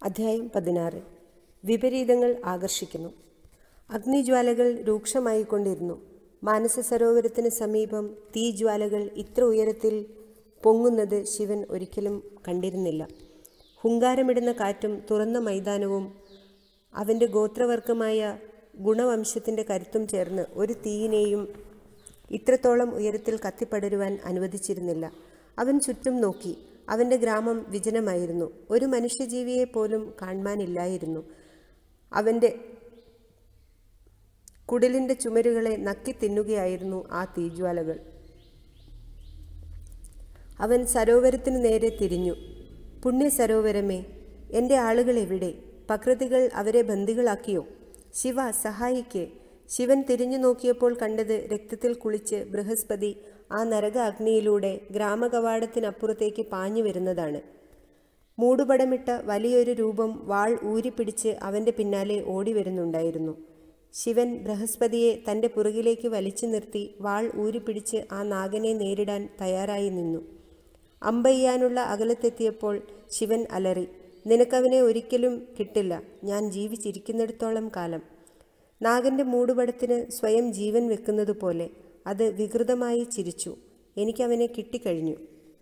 അധ്യായം പതിനാറ് വിപരീതങ്ങൾ ആകർഷിക്കുന്നു അഗ്നിജ്വാലകൾ രൂക്ഷമായിക്കൊണ്ടിരുന്നു മാനസ സരോവരത്തിന് സമീപം തീജ്വാലകൾ ഇത്ര ഉയരത്തിൽ പൊങ്ങുന്നത് ശിവൻ ഒരിക്കലും കണ്ടിരുന്നില്ല ഹുങ്കാരമിടുന്ന കാറ്റും തുറന്ന മൈതാനവും അവൻ്റെ ഗോത്രവർഗമായ ഗുണവംശത്തിൻ്റെ കരുത്തും ചേർന്ന് ഒരു തീയിനെയും ഇത്രത്തോളം ഉയരത്തിൽ കത്തിപ്പടരുവാൻ അനുവദിച്ചിരുന്നില്ല അവൻ ചുറ്റും നോക്കി അവൻ്റെ ഗ്രാമം വിജനമായിരുന്നു ഒരു മനുഷ്യജീവിയെ പോലും കാണുവാനില്ലായിരുന്നു അവൻ്റെ കുടിലിൻ്റെ ചുമരുകളെ നക്കി തിന്നുകയായിരുന്നു ആ തീജ്വാലകൾ അവൻ സരോവരത്തിനു നേരെ തിരിഞ്ഞു പുണ്യ സരോവരമേ എൻ്റെ ആളുകൾ എവിടെ പ്രകൃതികൾ അവരെ ബന്ദികളാക്കിയോ ശിവ സഹായിക്ക് ശിവൻ തിരിഞ്ഞു നോക്കിയപ്പോൾ കണ്ടത് രക്തത്തിൽ കുളിച്ച് ബൃഹസ്പതി ആ നരക അഗ്നിയിലൂടെ ഗ്രാമകവാടത്തിനപ്പുറത്തേക്ക് പാഞ്ഞു വരുന്നതാണ് മൂടുപടമിട്ട വലിയൊരു രൂപം വാൾ ഊരിപ്പിടിച്ച് അവൻ്റെ പിന്നാലെ ഓടി വരുന്നുണ്ടായിരുന്നു ശിവൻ ബൃഹസ്പതിയെ തൻ്റെ പുറകിലേക്ക് വലിച്ചു നിർത്തി വാൾ ഊരിപ്പിടിച്ച് ആ നാഗനെ നേരിടാൻ തയ്യാറായി നിന്നു അമ്പെയ്യാനുള്ള അകലത്തെത്തിയപ്പോൾ ശിവൻ അലറി നിനക്കവനെ ഒരിക്കലും കിട്ടില്ല ഞാൻ ജീവിച്ചിരിക്കുന്നിടത്തോളം കാലം നാഗന്റെ മൂടുപടത്തിന് സ്വയം ജീവൻ വെക്കുന്നത് പോലെ അത് വികൃതമായി ചിരിച്ചു എനിക്കവനെ കിട്ടിക്കഴിഞ്ഞു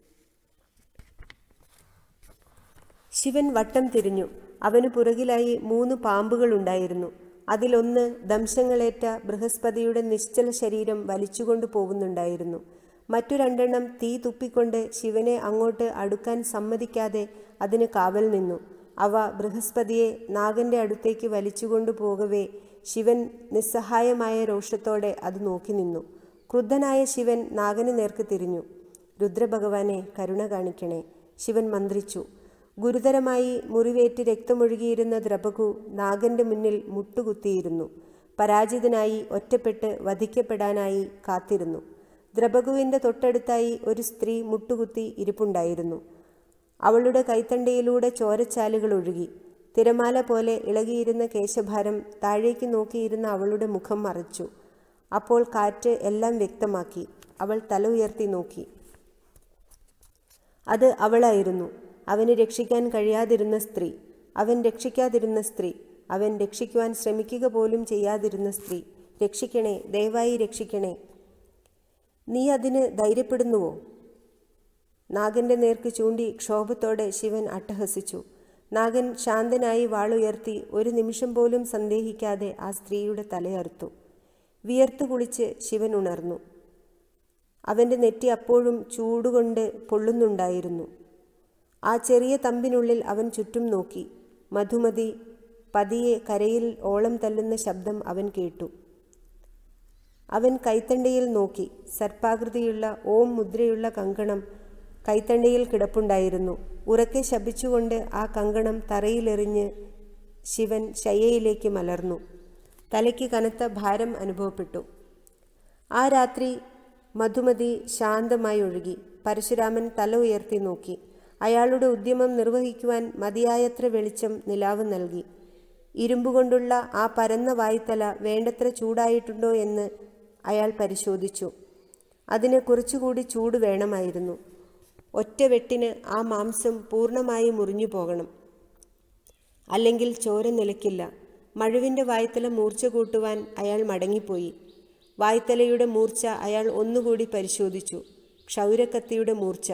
ശിവൻ വട്ടം തിരിഞ്ഞു അവനു പുറകിലായി മൂന്ന് പാമ്പുകളുണ്ടായിരുന്നു അതിലൊന്ന് ദംശങ്ങളേറ്റ ബൃഹസ്പതിയുടെ നിശ്ചല ശരീരം വലിച്ചുകൊണ്ടു പോകുന്നുണ്ടായിരുന്നു മറ്റു രണ്ടെണ്ണം തീ തുപ്പിക്കൊണ്ട് ശിവനെ അങ്ങോട്ട് അടുക്കാൻ സമ്മതിക്കാതെ അതിന് കാവൽ നിന്നു അവ ബൃഹസ്പതിയെ നാഗന്റെ അടുത്തേക്ക് വലിച്ചുകൊണ്ടു പോകവേ ശിവൻ നിസ്സഹായമായ രോഷത്തോടെ അത് നോക്കി നിന്നു ക്രുദ്ധനായ ശിവൻ നാഗന് നേർക്ക് തിരിഞ്ഞു രുദ്രഭഗവാനെ കരുണ കാണിക്കണേ ശിവൻ മന്ത്രിച്ചു ഗുരുതരമായി മുറിവേറ്റ് രക്തമൊഴുകിയിരുന്ന ദ്രപകു നാഗന്റെ മുന്നിൽ മുട്ടുകുത്തിയിരുന്നു പരാജിതനായി ഒറ്റപ്പെട്ട് വധിക്കപ്പെടാനായി കാത്തിരുന്നു ദ്രപകുവിൻ്റെ തൊട്ടടുത്തായി ഒരു സ്ത്രീ മുട്ടുകുത്തി ഇരിപ്പുണ്ടായിരുന്നു അവളുടെ കൈത്തണ്ടയിലൂടെ ചോരച്ചാലുകൾ ഒഴുകി തിരമാല പോലെ ഇളകിയിരുന്ന കേശഭാരം താഴേക്ക് നോക്കിയിരുന്ന അവളുടെ മുഖം മറച്ചു അപ്പോൾ കാറ്റ് എല്ലാം വ്യക്തമാക്കി അവൾ തല ഉയർത്തി നോക്കി അത് അവളായിരുന്നു അവന് രക്ഷിക്കാൻ കഴിയാതിരുന്ന സ്ത്രീ അവൻ രക്ഷിക്കാതിരുന്ന സ്ത്രീ അവൻ രക്ഷിക്കുവാൻ ശ്രമിക്കുക പോലും ചെയ്യാതിരുന്ന സ്ത്രീ രക്ഷിക്കണേ ദയവായി രക്ഷിക്കണേ നീ അതിന് ധൈര്യപ്പെടുന്നുവോ നാഗന്റെ നേർക്ക് ചൂണ്ടി ക്ഷോഭത്തോടെ ശിവൻ അട്ടഹസിച്ചു നാഗൻ ശാന്തനായി വാളുയർത്തി ഒരു നിമിഷം പോലും സന്ദേഹിക്കാതെ ആ സ്ത്രീയുടെ തലയറുത്തു വിയർത്തു കുളിച്ച് ശിവൻ ഉണർന്നു അവൻ്റെ നെറ്റി അപ്പോഴും ചൂടുകൊണ്ട് പൊള്ളുന്നുണ്ടായിരുന്നു ആ ചെറിയ തമ്പിനുള്ളിൽ അവൻ ചുറ്റും നോക്കി മധുമതി പതിയെ കരയിൽ ഓളം തല്ലുന്ന ശബ്ദം അവൻ കേട്ടു അവൻ കൈത്തണ്ടയിൽ നോക്കി സർപ്പാകൃതിയുള്ള ഓം മുദ്രയുള്ള കങ്കണം കൈത്തണ്ടയിൽ കിടപ്പുണ്ടായിരുന്നു ഉറക്കെ ശപിച്ചുകൊണ്ട് ആ കങ്കണം തറയിലെറിഞ്ഞ് ശിവൻ ശയ്യയിലേക്ക് മലർന്നു തലയ്ക്ക് കനത്ത ഭാരം അനുഭവപ്പെട്ടു ആ രാത്രി മധുമതി ശാന്തമായി ഒഴുകി പരശുരാമൻ തല ഉയർത്തി നോക്കി അയാളുടെ ഉദ്യമം നിർവഹിക്കുവാൻ മതിയായത്ര വെളിച്ചം നിലാവ് നൽകി ഇരുമ്പുകൊണ്ടുള്ള ആ പരന്ന വായ്ത്തല വേണ്ടത്ര ചൂടായിട്ടുണ്ടോ എന്ന് അയാൾ പരിശോധിച്ചു അതിന് കുറച്ചുകൂടി ചൂട് വേണമായിരുന്നു ഒറ്റ വെട്ടിന് ആ മാംസം പൂർണ്ണമായി മുറിഞ്ഞു പോകണം അല്ലെങ്കിൽ ചോര നിലയ്ക്കില്ല മഴുവിൻ്റെ വായ്ത്തല മൂർച്ച കൂട്ടുവാൻ അയാൾ മടങ്ങിപ്പോയി വായ്ത്തലയുടെ മൂർച്ച അയാൾ ഒന്നുകൂടി പരിശോധിച്ചു ക്ഷൗരക്കത്തിയുടെ മൂർച്ച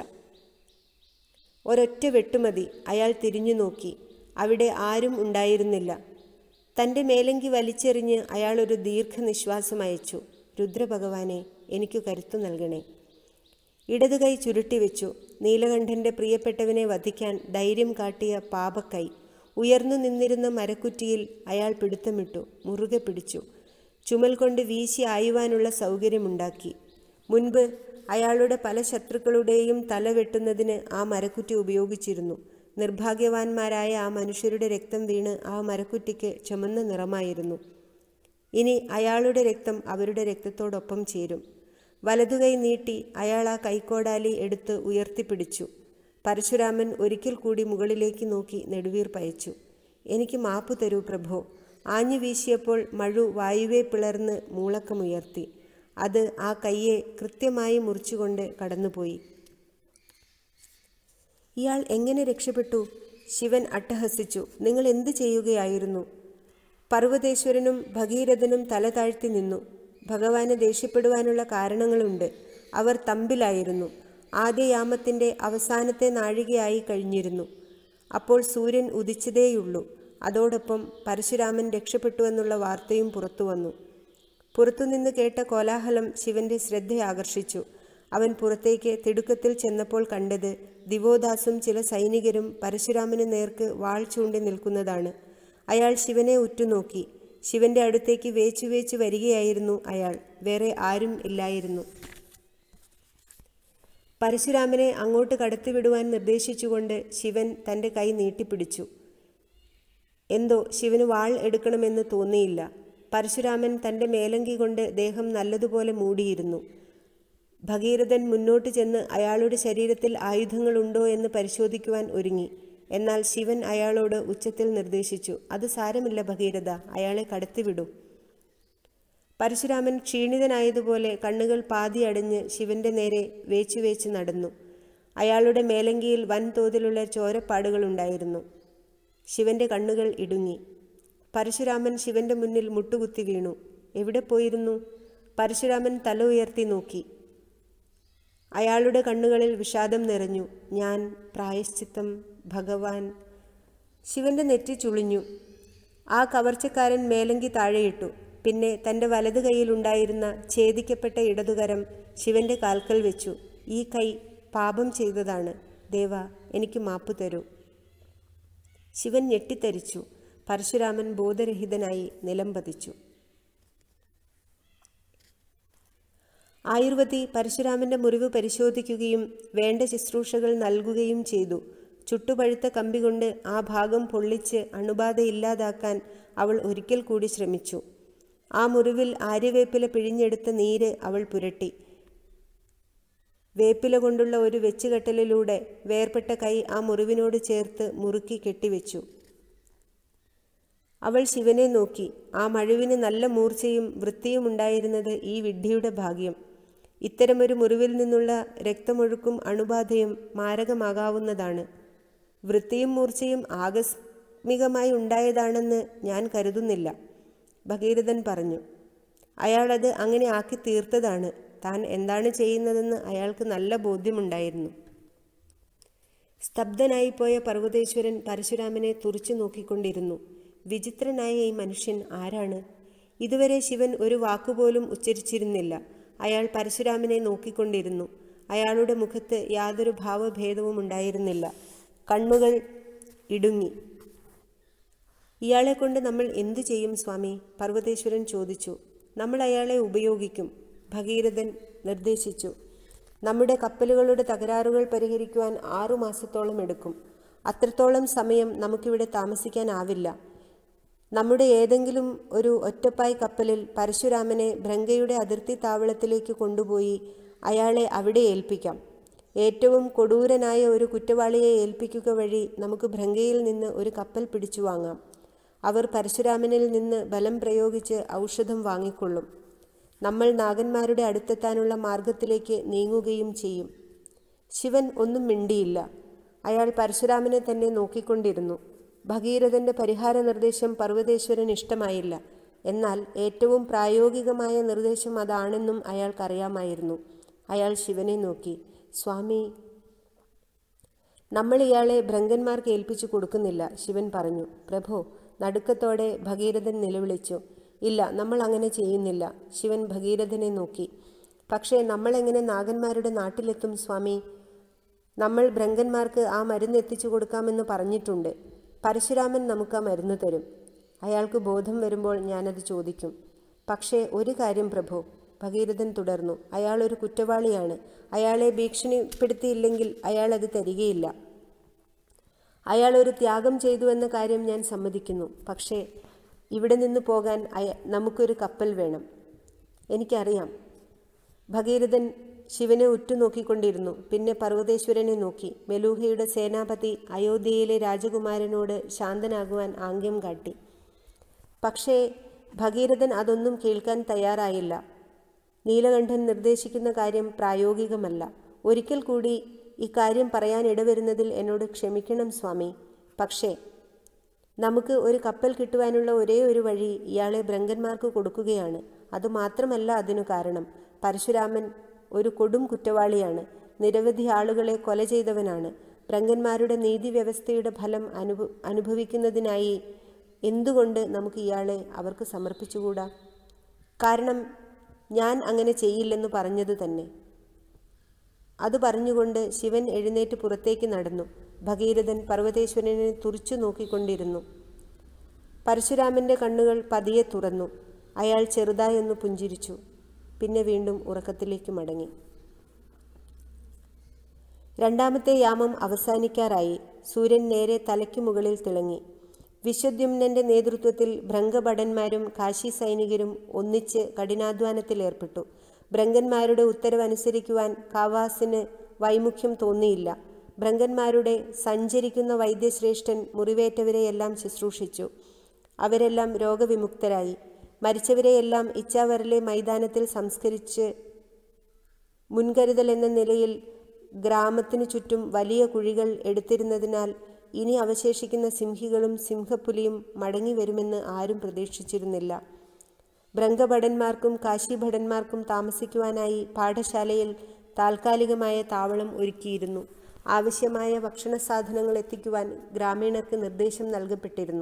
ഒരൊറ്റ വെട്ടുമതി അയാൾ തിരിഞ്ഞു നോക്കി അവിടെ ആരും ഉണ്ടായിരുന്നില്ല തൻ്റെ മേലങ്കി വലിച്ചെറിഞ്ഞ് അയാൾ ഒരു ദീർഘനിശ്വാസം അയച്ചു രുദ്രഭഗവാനെ എനിക്ക് കരുത്തു നൽകണേ ഇടതു കൈ ചുരുട്ടിവെച്ചു നീലകണ്ഠൻ്റെ പ്രിയപ്പെട്ടവനെ വധിക്കാൻ ധൈര്യം കാട്ടിയ പാപക്കൈ ഉയർന്നു നിന്നിരുന്ന മരക്കുറ്റിയിൽ അയാൾ പിടുത്തമിട്ടു മുറുകെ പിടിച്ചു ചുമൽ കൊണ്ട് വീശി ആയുവാനുള്ള സൗകര്യമുണ്ടാക്കി മുൻപ് അയാളുടെ പല ശത്രുക്കളുടെയും തല വെട്ടുന്നതിന് ആ മരക്കുറ്റി ഉപയോഗിച്ചിരുന്നു നിർഭാഗ്യവാന്മാരായ ആ മനുഷ്യരുടെ രക്തം വീണ് ആ മരക്കുറ്റിക്ക് ചുമന്ന നിറമായിരുന്നു ഇനി അയാളുടെ രക്തം അവരുടെ രക്തത്തോടൊപ്പം ചേരും വലതുകൈ നീട്ടി അയാൾ ആ കൈക്കോടാലി എടുത്ത് ഉയർത്തിപ്പിടിച്ചു പരശുരാമൻ ഒരിക്കൽ കൂടി മുകളിലേക്ക് നോക്കി നെടുവീർ പയച്ചു എനിക്ക് മാപ്പു തരൂ പ്രഭോ ആഞ്ഞു വീശിയപ്പോൾ മഴു വായുവെ പിളർന്ന് മൂളക്കമുയർത്തി അത് ആ കയ്യെ കൃത്യമായി മുറിച്ചുകൊണ്ട് കടന്നുപോയി ഇയാൾ എങ്ങനെ രക്ഷപ്പെട്ടു ശിവൻ അട്ടഹസിച്ചു നിങ്ങൾ എന്തു ചെയ്യുകയായിരുന്നു പർവ്വതേശ്വരനും ഭഗീരഥനും തല താഴ്ത്തി നിന്നു ഭഗവാന് ദേഷ്യപ്പെടുവാനുള്ള കാരണങ്ങളുണ്ട് അവർ തമ്പിലായിരുന്നു ആദ്യയാമത്തിൻ്റെ അവസാനത്തെ നാഴികയായി കഴിഞ്ഞിരുന്നു അപ്പോൾ സൂര്യൻ ഉദിച്ചതേയുള്ളൂ അതോടൊപ്പം പരശുരാമൻ രക്ഷപ്പെട്ടുവെന്നുള്ള വാർത്തയും പുറത്തു വന്നു പുറത്തുനിന്ന് കേട്ട കോലാഹലം ശിവന്റെ ശ്രദ്ധയാകർഷിച്ചു അവൻ പുറത്തേക്ക് തിടുക്കത്തിൽ ചെന്നപ്പോൾ കണ്ടത് ദിവോദാസും ചില സൈനികരും പരശുരാമന് നേർക്ക് വാൾ ചൂണ്ടി നിൽക്കുന്നതാണ് അയാൾ ശിവനെ ഉറ്റുനോക്കി ശിവന്റെ അടുത്തേക്ക് വേച്ചു വേച്ചു വരികയായിരുന്നു അയാൾ വേറെ ആരും ഇല്ലായിരുന്നു പരശുരാമനെ അങ്ങോട്ട് കടത്തിവിടുവാൻ നിർദ്ദേശിച്ചുകൊണ്ട് ശിവൻ തൻ്റെ കൈ നീട്ടിപ്പിടിച്ചു എന്തോ ശിവന് വാൾ എടുക്കണമെന്ന് തോന്നിയില്ല പരശുരാമൻ തൻ്റെ മേലങ്കി കൊണ്ട് ദേഹം നല്ലതുപോലെ മൂടിയിരുന്നു ഭഗീരഥൻ മുന്നോട്ട് ചെന്ന് അയാളുടെ ശരീരത്തിൽ ആയുധങ്ങളുണ്ടോ എന്ന് പരിശോധിക്കുവാൻ ഒരുങ്ങി എന്നാൽ ശിവൻ അയാളോട് ഉച്ചത്തിൽ നിർദ്ദേശിച്ചു അത് സാരമില്ല ഭഗീരഥ അയാളെ കടത്തിവിടൂ പരശുരാമൻ ക്ഷീണിതനായതുപോലെ കണ്ണുകൾ പാതി അടഞ്ഞ് ശിവന്റെ നേരെ വേച്ചു വേച്ച് നടന്നു അയാളുടെ മേലങ്കിയിൽ വൻതോതിലുള്ള ചോരപ്പാടുകളുണ്ടായിരുന്നു ശിവന്റെ കണ്ണുകൾ ഇടുങ്ങി പരശുരാമൻ ശിവന്റെ മുന്നിൽ മുട്ടുകുത്തി വീണു എവിടെ പോയിരുന്നു പരശുരാമൻ തല ഉയർത്തി നോക്കി അയാളുടെ കണ്ണുകളിൽ വിഷാദം നിറഞ്ഞു ഞാൻ പ്രായശ്ചിത്തം ഭഗവാൻ ശിവന്റെ നെറ്റി ചുളിഞ്ഞു ആ കവർച്ചക്കാരൻ മേലങ്കി താഴെയിട്ടു പിന്നെ തൻ്റെ വലതു കൈയിലുണ്ടായിരുന്ന ഛേദിക്കപ്പെട്ട ഇടതുകരം ശിവന്റെ കാൽക്കൽ വെച്ചു ഈ കൈ പാപം ചെയ്തതാണ് ദേവ എനിക്ക് മാപ്പ് തരൂ ശിവൻ ഞെട്ടിത്തരിച്ചു പരശുരാമൻ ബോധരഹിതനായി നിലം പതിച്ചു ആയുർവതി പരശുരാമന്റെ മുറിവ് പരിശോധിക്കുകയും വേണ്ട ശുശ്രൂഷകൾ നൽകുകയും ചെയ്തു ചുട്ടുപഴുത്ത കമ്പി കൊണ്ട് ആ ഭാഗം പൊള്ളിച്ച് അണുബാധ ഇല്ലാതാക്കാൻ അവൾ ഒരിക്കൽ കൂടി ശ്രമിച്ചു ആ മുറിവിൽ ആര്യവേപ്പില പിഴിഞ്ഞെടുത്ത നീര് അവൾ പുരട്ടി വേപ്പില കൊണ്ടുള്ള ഒരു വെച്ചുകെട്ടലിലൂടെ വേർപെട്ട കൈ ആ മുറിവിനോട് ചേർത്ത് മുറുക്കി കെട്ടിവെച്ചു അവൾ ശിവനെ നോക്കി ആ മഴുവിന് നല്ല മൂർച്ചയും വൃത്തിയും ഉണ്ടായിരുന്നത് ഈ വിഡ്ഢിയുടെ ഭാഗ്യം ഇത്തരമൊരു മുറിവിൽ നിന്നുള്ള രക്തമൊഴുക്കും അണുബാധയും മാരകമാകാവുന്നതാണ് വൃത്തിയും മൂർച്ചയും ആകസ്മികമായി ഉണ്ടായതാണെന്ന് ഞാൻ കരുതുന്നില്ല ഭഗീരഥൻ പറഞ്ഞു അയാളത് അങ്ങനെ ആക്കി തീർത്തതാണ് താൻ എന്താണ് ചെയ്യുന്നതെന്ന് അയാൾക്ക് നല്ല ബോധ്യമുണ്ടായിരുന്നു സ്തബ്ധനായിപ്പോയ പർവ്വതേശ്വരൻ പരശുരാമനെ തുറച്ചു നോക്കിക്കൊണ്ടിരുന്നു വിചിത്രനായ ഈ മനുഷ്യൻ ആരാണ് ഇതുവരെ ശിവൻ ഒരു വാക്കുപോലും ഉച്ചരിച്ചിരുന്നില്ല അയാൾ പരശുരാമനെ നോക്കിക്കൊണ്ടിരുന്നു അയാളുടെ മുഖത്ത് യാതൊരു ഭാവഭേദവും ഉണ്ടായിരുന്നില്ല കണ്ണുകൾ ഇടുങ്ങി ഇയാളെ കൊണ്ട് നമ്മൾ എന്തു ചെയ്യും സ്വാമി പർവ്വതേശ്വരൻ ചോദിച്ചു നമ്മൾ അയാളെ ഉപയോഗിക്കും ഭഗീരഥൻ നിർദ്ദേശിച്ചു നമ്മുടെ കപ്പലുകളുടെ തകരാറുകൾ പരിഹരിക്കുവാൻ ആറു മാസത്തോളം എടുക്കും അത്രത്തോളം സമയം നമുക്കിവിടെ താമസിക്കാനാവില്ല നമ്മുടെ ഏതെങ്കിലും ഒരു ഒറ്റപ്പായ് കപ്പലിൽ പരശുരാമനെ ഭ്രങ്കയുടെ അതിർത്തി താവളത്തിലേക്ക് കൊണ്ടുപോയി അയാളെ അവിടെ ഏൽപ്പിക്കാം ഏറ്റവും കൊടൂരനായ ഒരു കുറ്റവാളിയെ ഏൽപ്പിക്കുക വഴി നമുക്ക് ഭ്രങ്കയിൽ നിന്ന് ഒരു കപ്പൽ പിടിച്ചു വാങ്ങാം അവർ പരശുരാമനിൽ നിന്ന് ബലം പ്രയോഗിച്ച് ഔഷധം വാങ്ങിക്കൊള്ളും നമ്മൾ നാഗന്മാരുടെ അടുത്തെത്താനുള്ള മാർഗത്തിലേക്ക് നീങ്ങുകയും ചെയ്യും ശിവൻ ഒന്നും മിണ്ടിയില്ല അയാൾ പരശുരാമനെ തന്നെ നോക്കിക്കൊണ്ടിരുന്നു ഭഗീരഥന്റെ പരിഹാര നിർദ്ദേശം പർവ്വതേശ്വരൻ ഇഷ്ടമായില്ല എന്നാൽ ഏറ്റവും പ്രായോഗികമായ നിർദ്ദേശം അതാണെന്നും അയാൾക്കറിയാമായിരുന്നു അയാൾ ശിവനെ നോക്കി സ്വാമി നമ്മൾ ഇയാളെ ഭ്രങ്കന്മാർക്ക് ഏൽപ്പിച്ചു കൊടുക്കുന്നില്ല ശിവൻ പറഞ്ഞു പ്രഭോ നടുക്കത്തോടെ ഭഗീരഥൻ നിലവിളിച്ചു ഇല്ല നമ്മൾ അങ്ങനെ ചെയ്യുന്നില്ല ശിവൻ ഭഗീരഥനെ നോക്കി പക്ഷേ നമ്മളെങ്ങനെ നാഗന്മാരുടെ നാട്ടിലെത്തും സ്വാമി നമ്മൾ ഭ്രങ്കന്മാർക്ക് ആ മരുന്ന് എത്തിച്ചു കൊടുക്കാമെന്ന് പറഞ്ഞിട്ടുണ്ട് പരശുരാമൻ നമുക്ക് ആ മരുന്ന് തരും അയാൾക്ക് ബോധം വരുമ്പോൾ ഞാനത് ചോദിക്കും പക്ഷേ ഒരു കാര്യം പ്രഭു ഭഗീരഥൻ തുടർന്നു അയാൾ ഒരു കുറ്റവാളിയാണ് അയാളെ ഭീഷണിപ്പെടുത്തിയില്ലെങ്കിൽ അയാൾ അത് തരികയില്ല അയാൾ ഒരു ത്യാഗം ചെയ്തു എന്ന കാര്യം ഞാൻ സമ്മതിക്കുന്നു പക്ഷേ ഇവിടെ നിന്ന് പോകാൻ അയ നമുക്കൊരു കപ്പൽ വേണം എനിക്കറിയാം ഭഗീരഥൻ ശിവനെ ഉറ്റുനോക്കിക്കൊണ്ടിരുന്നു പിന്നെ പർവ്വതേശ്വരനെ നോക്കി മെലൂഹയുടെ സേനാപതി അയോധ്യയിലെ രാജകുമാരനോട് ശാന്തനാകുവാൻ ആംഗ്യം കാട്ടി പക്ഷേ ഭഗീരഥൻ അതൊന്നും കേൾക്കാൻ തയ്യാറായില്ല നീലകണ്ഠൻ നിർദ്ദേശിക്കുന്ന കാര്യം പ്രായോഗികമല്ല ഒരിക്കൽ കൂടി ഇക്കാര്യം പറയാൻ ഇടവരുന്നതിൽ എന്നോട് ക്ഷമിക്കണം സ്വാമി പക്ഷേ നമുക്ക് ഒരു കപ്പൽ കിട്ടുവാനുള്ള ഒരേ ഒരു വഴി ഇയാളെ ബ്രങ്കന്മാർക്ക് കൊടുക്കുകയാണ് അതുമാത്രമല്ല അതിനു കാരണം പരശുരാമൻ ഒരു കൊടും കുറ്റവാളിയാണ് നിരവധി ആളുകളെ കൊല ചെയ്തവനാണ് ബ്രങ്കന്മാരുടെ നീതിവ്യവസ്ഥയുടെ ഫലം അനുഭ അനുഭവിക്കുന്നതിനായി എന്തുകൊണ്ട് നമുക്ക് ഇയാളെ അവർക്ക് സമർപ്പിച്ചുകൂടാ കാരണം ഞാൻ അങ്ങനെ ചെയ്യില്ലെന്ന് പറഞ്ഞത് തന്നെ അത് പറഞ്ഞുകൊണ്ട് ശിവൻ എഴുന്നേറ്റ് പുറത്തേക്ക് നടന്നു ഭഗീരഥൻ പർവ്വതേശ്വരനെ തുറിച്ചു നോക്കിക്കൊണ്ടിരുന്നു പരശുരാമന്റെ കണ്ണുകൾ പതിയെ തുറന്നു അയാൾ ചെറുതായൊന്ന് പുഞ്ചിരിച്ചു പിന്നെ വീണ്ടും ഉറക്കത്തിലേക്ക് മടങ്ങി രണ്ടാമത്തെ യാമം അവസാനിക്കാറായി സൂര്യൻ നേരെ തലയ്ക്കു മുകളിൽ തിളങ്ങി വിശ്വദ്യുമ്നന്റെ നേതൃത്വത്തിൽ ഭ്രംഗഭടന്മാരും കാശി സൈനികരും ഒന്നിച്ച് കഠിനാധ്വാനത്തിലേർപ്പെട്ടു ഭ്രങ്കന്മാരുടെ ഉത്തരവനുസരിക്കുവാൻ കാവാസിന് വൈമുഖ്യം തോന്നിയില്ല ഭ്രങ്കന്മാരുടെ സഞ്ചരിക്കുന്ന വൈദ്യശ്രേഷ്ഠൻ മുറിവേറ്റവരെയെല്ലാം ശുശ്രൂഷിച്ചു അവരെല്ലാം രോഗവിമുക്തരായി മരിച്ചവരെയെല്ലാം ഇച്ചാവരലെ മൈതാനത്തിൽ സംസ്കരിച്ച് മുൻകരുതൽ എന്ന നിലയിൽ ഗ്രാമത്തിനു ചുറ്റും വലിയ കുഴികൾ എടുത്തിരുന്നതിനാൽ ഇനി അവശേഷിക്കുന്ന സിംഹികളും സിംഹപ്പുലിയും മടങ്ങി വരുമെന്ന് ആരും പ്രതീക്ഷിച്ചിരുന്നില്ല ഭ്രംഗഭടന്മാർക്കും കാശിഭടന്മാർക്കും താമസിക്കുവാനായി പാഠശാലയിൽ താൽക്കാലികമായ താവളം ഒരുക്കിയിരുന്നു ആവശ്യമായ ഭക്ഷണ സാധനങ്ങൾ എത്തിക്കുവാൻ ഗ്രാമീണർക്ക് നിർദ്ദേശം നൽകപ്പെട്ടിരുന്നു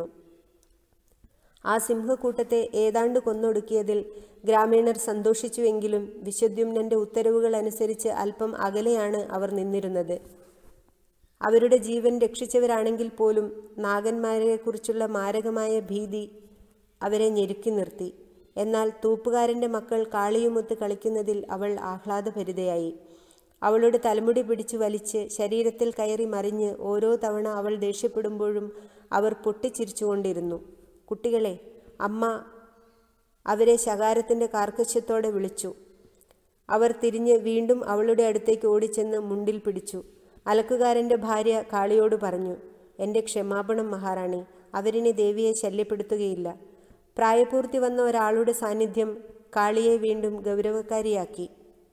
ആ സിംഹക്കൂട്ടത്തെ ഏതാണ്ട് കൊന്നൊടുക്കിയതിൽ ഗ്രാമീണർ സന്തോഷിച്ചുവെങ്കിലും വിശ്വദ്യുമ്നന്റെ ഉത്തരവുകൾ അനുസരിച്ച് അല്പം അകലെയാണ് അവർ നിന്നിരുന്നത് അവരുടെ ജീവൻ രക്ഷിച്ചവരാണെങ്കിൽ പോലും നാഗന്മാരെക്കുറിച്ചുള്ള മാരകമായ ഭീതി അവരെ ഞെരുക്കി നിർത്തി എന്നാൽ തൂപ്പുകാരൻ്റെ മക്കൾ കാളിയുമൊത്ത് കളിക്കുന്നതിൽ അവൾ ആഹ്ലാദഭരിതയായി അവളുടെ തലമുടി പിടിച്ചു വലിച്ച് ശരീരത്തിൽ കയറി മറിഞ്ഞ് ഓരോ തവണ അവൾ ദേഷ്യപ്പെടുമ്പോഴും അവർ പൊട്ടിച്ചിരിച്ചുകൊണ്ടിരുന്നു കുട്ടികളെ അമ്മ അവരെ ശകാരത്തിൻ്റെ കാർക്കശ്യത്തോടെ വിളിച്ചു അവർ തിരിഞ്ഞ് വീണ്ടും അവളുടെ അടുത്തേക്ക് ഓടിച്ചെന്ന് മുണ്ടിൽ പിടിച്ചു അലക്കുകാരൻ്റെ ഭാര്യ കാളിയോട് പറഞ്ഞു എൻ്റെ ക്ഷമാപണം മഹാറാണി അവരിനി ദേവിയെ ശല്യപ്പെടുത്തുകയില്ല പ്രായപൂർത്തി വന്ന ഒരാളുടെ സാന്നിധ്യം കാളിയെ വീണ്ടും ഗൗരവക്കാരിയാക്കി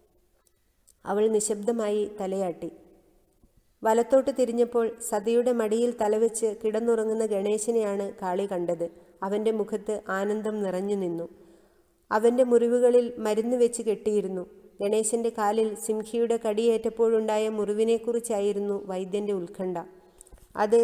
അവൾ നിശബ്ദമായി തലയാട്ടി വലത്തോട്ട് തിരിഞ്ഞപ്പോൾ സതിയുടെ മടിയിൽ തലവെച്ച് കിടന്നുറങ്ങുന്ന ഗണേശനെയാണ് കാളി കണ്ടത് അവൻ്റെ മുഖത്ത് ആനന്ദം നിറഞ്ഞു നിന്നു അവൻ്റെ മുറിവുകളിൽ മരുന്ന് വെച്ച് കെട്ടിയിരുന്നു ഗണേശന്റെ കാലിൽ സിംഹിയുടെ കടിയേറ്റപ്പോഴുണ്ടായ മുറിവിനെക്കുറിച്ചായിരുന്നു വൈദ്യന്റെ ഉത്കണ്ഠ അത്